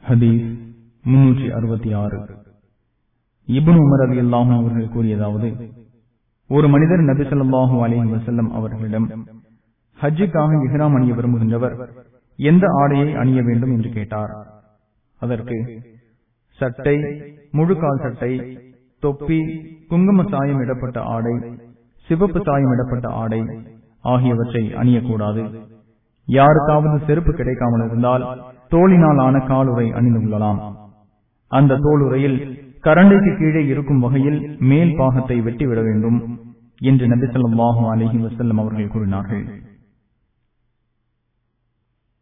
ஹதீஸ் முன்னூற்றி அறுபத்தி ஆறு இபுன் உமர் அலி அல்லாஹும் அவர்கள் கூறியதாவது ஒரு மனிதர் நபி ஸல்லல்லாஹு அலைஹி வஸல்லம் அவர்களிடம் ஹஜ்ஜுக்காக இஹ்ராம் அணிய விரும்புகின்றவர் எந்த ஆடையை அணிய வேண்டும் என்று கேட்டார் அதற்கு சட்டை முழுக்கால் சட்டை தொப்பி குங்கும சாயம் இடப்பட்ட ஆடை சிவப்பு சாயம் இடப்பட்ட ஆடை ஆகியவற்றை அணியக்கூடாது யாருக்காவது செருப்பு கிடைக்காமல் இருந்தால் தோளினால் ஆன காலுறை அணிந்து கொள்ளலாம் அந்த தோளுரையில் கரண்டைக்கு கீழே இருக்கும் வகையில் மேல் பாகத்தை வெட்டிவிட வேண்டும் என்று நபி ஸல்லல்லாஹு அலைஹி வஸல்லம் அவர்கள் கூறினார்கள்